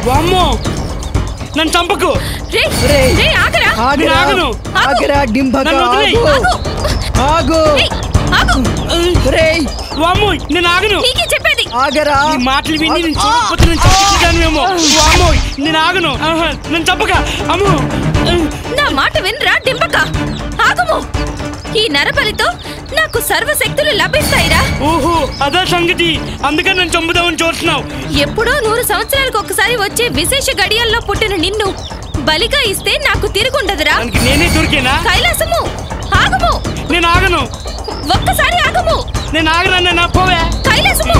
వామ్మో నన్ను చంపకు రేయ్, రేయ్. రేయ్, ఆగరా నేను ఆగను ఆగరా డింబక నన్ను వదిలేయ్. ఆగు ఆగు రేయ్, ఆగు రేయ్ వామ్మో నేను ఆగను నీకే చెప్పేది ఆగరా ఈ మాటలు విని నేను చూడకపోతే నేను చంపేదాన్నేమో వామ్మో నేను ఆగను ఆహా, నన్ను చంపక అమ్ము నా మాట వినరా డింబక ఆగము ఈ నరబలితో నాకు సర్వశక్తులు లభిస్తాయిరా ఓహో అదా సంగతి అందుకని నన్ను చంపుదామని చూస్తున్నావు ఎప్పుడో నూరు సంవత్సరాలకు ఒకసారి వచ్చే విశేష గడియల్లో పుట్టిన నిన్ను బలిగా ఇస్తే నాకు తిరుగుండదురా దానికి నేనే దొరికేనా కైలాసము ఆగము నేను ఆగను ఒక్కసారి ఆగము నేను ఆగనన్నా నా పోవే కైలాసము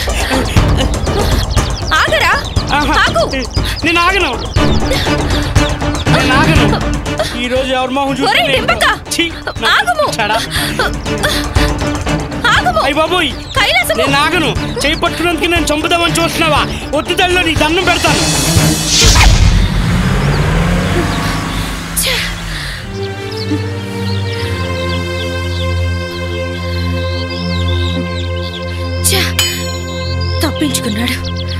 ఆగరా ఆహా. ఆగు నేను ఆగను నేను ఆగను ఈ రోజు ఎవరి మొహం ఒరేయ్ డింబక ఛీ, నా ఆగము చెడా. ఆగము అయ్య బాబోయ్ కైలాసము నేను ఆగను చేయి పట్టుకున్నందుకు నేను చంపుదామని చూస్తున్నావా ఒత్తి తల్లిలో నీ దండం పెడతాను ఛ! తప్పించుకున్నాడు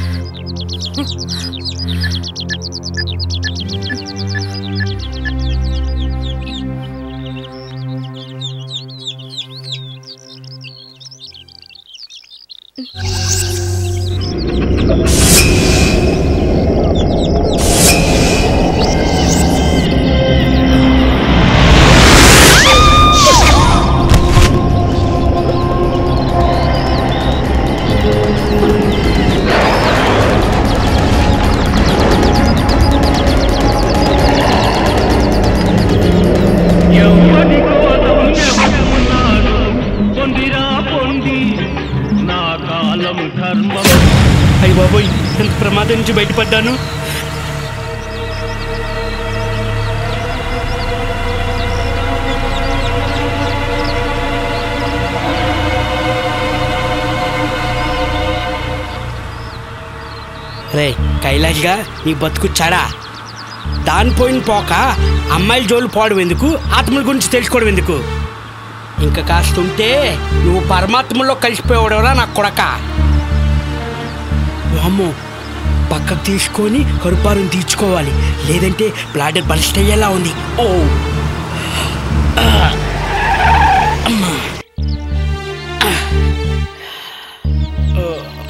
ఎవరి కోసం ఎవరున్నాడు పొందిరా పొంది నా కాలం ధర్మం అయ్య బాబోయ్ ఎంత ప్రమాదం నుంచి బయటపడ్డాను రే కైలాష్గా నీ బతుకు చడా దాని పోయిన పోక అమ్మాయిల జోలు పోవడం ఎందుకు ఆత్మల గురించి తెలుసుకోవడం ఎందుకు ఇంకా కాస్త ఉంటే నువ్వు పరమాత్మలో కలిసిపోవడంరా నా కొడక వామ్మో పక్కకు తీసుకొని కరుపారం తీర్చుకోవాలి లేదంటే బ్లాడర్ బర్స్ట్ అయ్యేలా ఉంది ఓ ఆ. అమ్మా. ఆ. ఓ.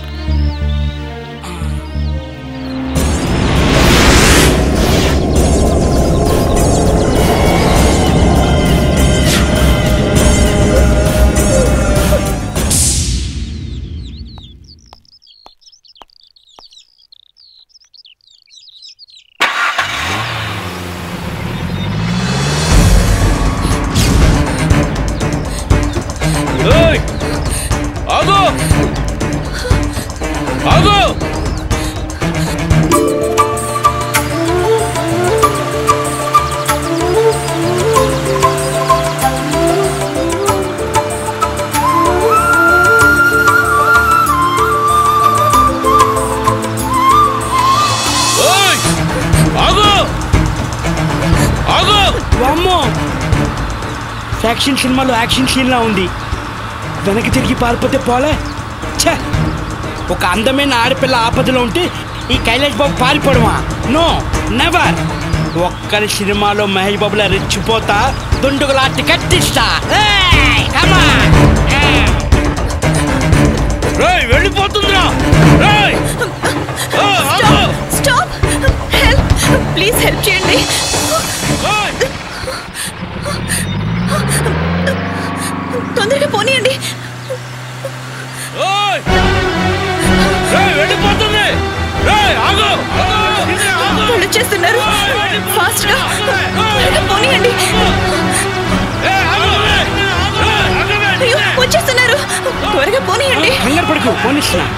ఏయ్! ఆగు ఆగు ఏయ్! ఆగు ఆగు వామ్మో ఫ్యాక్షన్ సినిమాలో యాక్షన్ సీన్లా ఉంది వెనక్కి తిరిగి పారిపోతే పోలే ఛే ఒక అందమైన ఆడపిల్ల ఆపదలో ఉంటే ఈ కైలాష్ బాబు పారిపోవడమా నో నెవర్ ఒక్కరి సినిమాలో మహేష్ బాబులా రెచ్చిపోతా దుండుగులాంటి కట్టిస్తా ఏయ్, come on. ఏయ్. రేయ్ వెళ్ళిపోతుందిరా రేయ్ ఆ, ఆగు! స్టాప్ హెల్ప్ ప్లీజ్ హెల్ప్ చేయండి ఏయ్! తొందరగా పోనీయండి ఓయ్! రేయ్, వెళ్ళిపోతుంది రేయ్, ఆగు! ఆగు! ఆగు! వాళ్ళు వచ్చేస్తున్నారు ఫాస్ట్ గా త్వరగా పోనీయండి ఏయ్, ఆగు! ఏయ్, ఆగవే! అయ్యో వచ్చేస్తున్నారు త్వరగా పోనీయండి కంగారు పడుకు పోనిస్తున్నా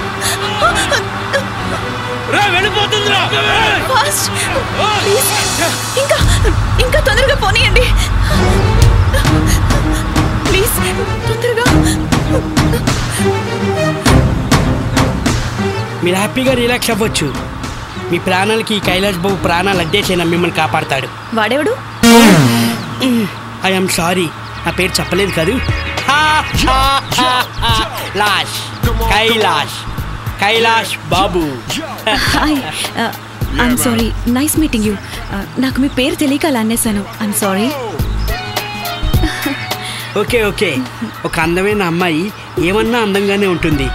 రేయ్, వెళ్ళిపోతుందిరా ఏయ్! ఫాస్ట్ ప్లీజ్ ఇంకా ఇంకా తొందరగా పోనీయండి ప్లీజ్ తొందరగా మీరు హ్యాపీగా రిలాక్స్ అవ్వచ్చు మీ ప్రాణాలకి ఈ కైలాష్ బాబు ప్రాణాలు అడ్డేసైనా మిమ్మల్ని కాపాడతాడు వాడెవడు ఐఎమ్ సారీ నా పేరు చెప్పలేదు కాదు లాష్ Kailash Kailash Babu hi I'm sorry nice meeting you నాకు మీ పేరు తెలియక అలా అనేసాను ఐఎమ్ సారీ ఓకే ఓకే ఒక అందమైన అమ్మాయి ఏమన్నా అందంగానే ఉంటుంది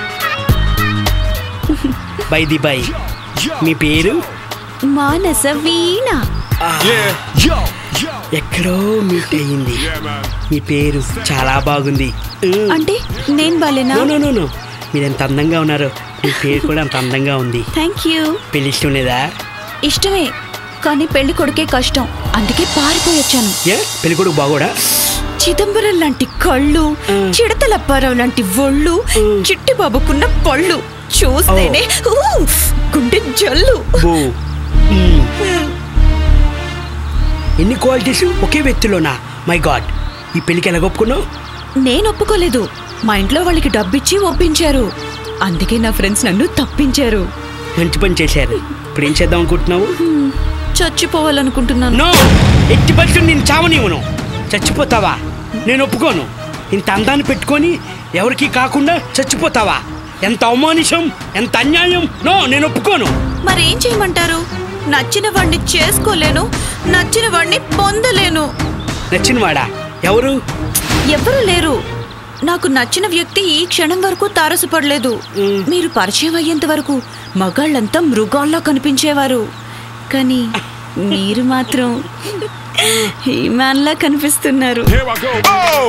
బై ది బై మీ పేరు Manasa Veena Yeah. Yo. Yo. ఎక్కడో మీట్ అయ్యింది Yeah, man. మీ పేరు చాలా బాగుంది అంటే నేను బాలేనా నో నో నో నో మీరు ఎంత అందంగా ఉన్నారో మీ పేరు కూడా అంత అందంగా ఉంది థ్యాంక్ యూ పెళ్లి ఇష్టం లేదా ఇష్టమే కానీ పెళ్లి కొడుకే కష్టం అందుకే పారిపోయి వచ్చాను ఏ పెళ్లి కొడుకు బాగోడా చిదంబరం లాంటి కళ్ళు చిడతల అప్పారావు లాంటి ఒళ్ళు చిట్టి బాబుకున్న పళ్ళు చూస్తేనే ఊ, గుండె జల్లు బో మ్మ్. ఎన్ని క్వాలిటీస్ ఒకే వ్యక్తిలోనా మై గాడ్ ఈ పెళ్లికి ఎలా ఒప్పుకున్నావు నేను ఒప్పుకోలేదు మా ఇంట్లో వాళ్ళకి డబ్బిచ్చి ఒప్పించారు అందుకే నా ఫ్రెండ్స్ నన్ను తప్పించారు మంచి పని చేశారు ఇప్పుడు ఏం చేద్దాం అనుకుంటున్నావు చచ్చిపోవాలనుకుంటున్నాను నో ఎట్టి పరిస్థితులు నేను చావనివ్వను చచ్చిపోతావా నేను ఒప్పుకోను ఇంత అందాన్ని పెట్టుకొని ఎవరికి కాకుండా చచ్చిపోతావా ఎంత అవమానిషం ఎంత అన్యాయం నో నేను ఒప్పుకోను మరేం చేయమంటారు నచ్చిన వాడిని చేసుకోలేను నచ్చిన వాడిని పొందలేను నచ్చినవాడా ఎవరు ఎవరు లేరు నాకు నచ్చిన వ్యక్తి ఈ క్షణం వరకు తారసపడలేదు మీరు పరిచయం అయ్యేంత వరకు మగాళ్ళంతా మృగాల్లా కనిపించేవారు కానీ మీరు మాత్రం లా కనిపిస్తున్నారు Here I go. Oh.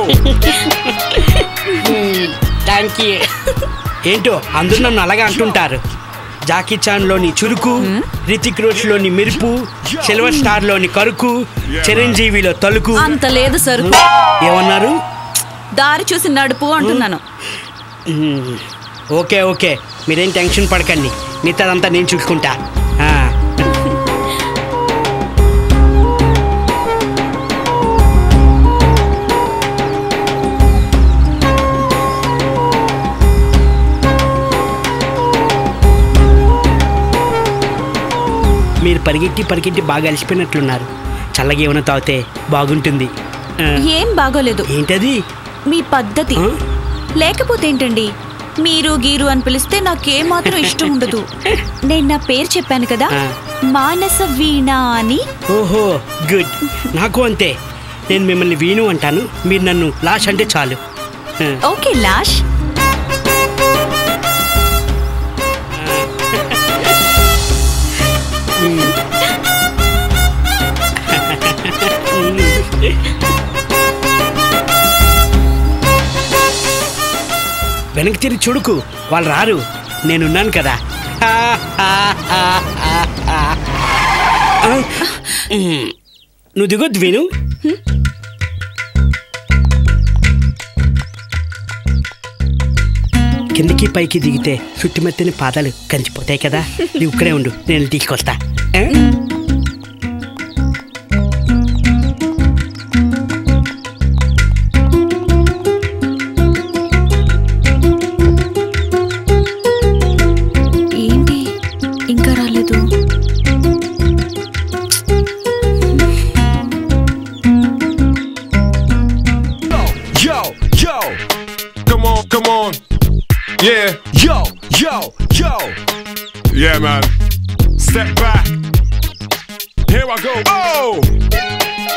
Thank you ఏంటో అందరూ నన్ను అలాగే అంటుంటారు జాకీ చాన్లోని చురుకు రితిక్ రోష్లోని మెరుపు సిల్వర్ స్టార్లోని కరుకు చిరంజీవిలో తలుకు అంత లేదు సరుకు ఏమన్నారు దారి చూసి నడుపు అంటున్నాను మ్మ్. ఓకే ఓకే మీరేం టెన్షన్ పడకండి మిగతాదంతా నేను చూసుకుంటా ఆ. మీరు పరిగెట్టి పరిగెట్టి బాగా అలసిపోయినట్లున్నారు చల్లగా ఏమైనా తాగితే బాగుంటుంది ఆ, ఏం బాగోలేదు ఏంటది మీ పద్ధతి ఆ? లేకపోతే ఏంటండి మీరు గీరు అని పిలిస్తే నాకేమాత్రం ఇష్టం ఉండదు నేను నా పేరు చెప్పాను కదా ఆ. మానస వీణ అని ఓహో గుడ్ నాకు అంతే నేను మిమ్మల్ని వీణు అంటాను మీరు నన్ను లాష్ అంటే చాలు ఆ, ఓకే లాష్ వెనక్కి తిరిగి చూడుకు వాళ్ళు రారు నేనున్నాను కదా ఆ, ఆ, ఆ, ఆ, ఆ. ఆ, మ్. నువ్వు దిగొద్దు వీణు కిందకి పైకి దిగితే చుట్టుమెత్తని పాదాలు కంచిపోతాయి కదా నువ్వు ఇక్కడే ఉండు నేను తీసుకొస్తా ఆ? ఏంటి ఇంకా రాలేదు Yo. Yo. Come on. Come on. Yeah. Yo. Yo. Yo. Yeah, man. Step back. Here I go. Oh.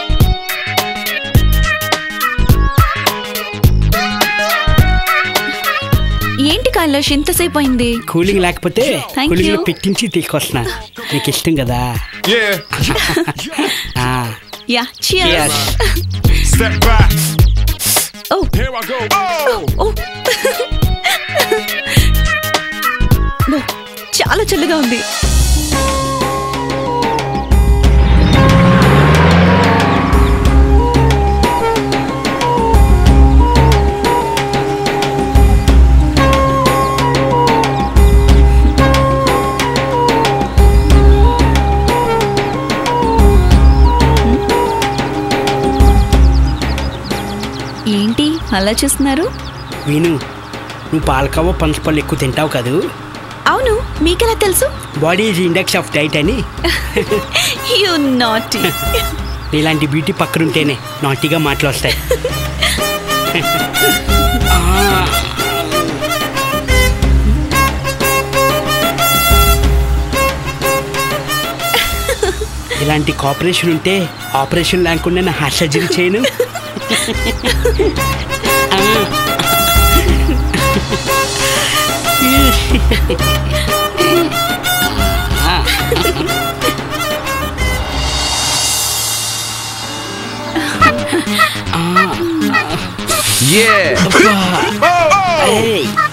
ఏంటి కైలాష్ ఇంతసేపు అయింది కూలింగ్ లేకపోతే Thank కూలింగ్ లో you. పెట్టించి తీసుకొస్తున్నా నీకు ఇష్టం కదా Yeah. ఆ, yeah Cheers. Step back. Oh Here I go. Oh. Oh no, చాలా చల్లగా ఉంది ఏంటి అలా చూస్తున్నారు విను నువ్వు పాలకవ్వ పనసపళ్ళు ఎక్కువ తింటావు కదూ అవును మీకెలా తెలుసు body is index of diet అని యు నాటీ ఇలాంటి బ్యూటీ పక్కనుంటేనే నాటిగా మాటలు వస్తాయి ఇలాంటి కోఆపరేషన్ ఉంటే ఆపరేషన్ లేకుండా నా హార్ట్ సర్జరీ చేయను Yeah. ఏయ్.